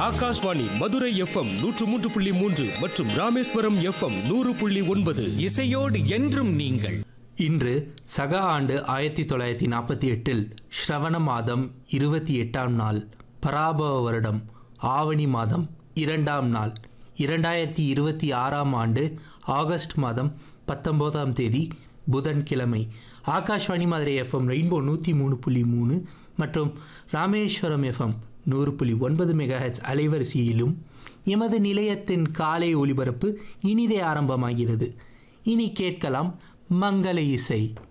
Akashvani Madurai FM நூற்று மூன்று புள்ளி மூன்று மற்றும் ராமேஸ்வரம் எஃப்எம் நூறு புள்ளி ஒன்பது இசையோடு என்றும் நீங்கள் இன்று சக ஆண்டு ஆயிரத்தி தொள்ளாயிரத்தி நாற்பத்தி எட்டில் ஸ்ரவண மாதம் இருபத்தி எட்டாம் நாள் பராபவ வருடம் ஆவணி மாதம் இரண்டாம் நாள் இரண்டாயிரத்தி இருபத்தி ஆறாம் ஆண்டு ஆகஸ்ட் மாதம் பத்தொம்போதாம் தேதி புதன்கிழமை ஆகாஷ்வாணி மதுரை எஃப்எம் ரெயின்போ நூற்றி மூணு புள்ளி மூணு மற்றும் ராமேஸ்வரம் எஃப்எம் நூறு புள்ளி ஒன்பது மெகாஹெட்ஸ் அலைவரிசையிலும் எமது நிலையத்தின் காலை ஒளிபரப்பு இனிதே ஆரம்பமாகிறது இனி கேட்கலாம் மங்கள இசை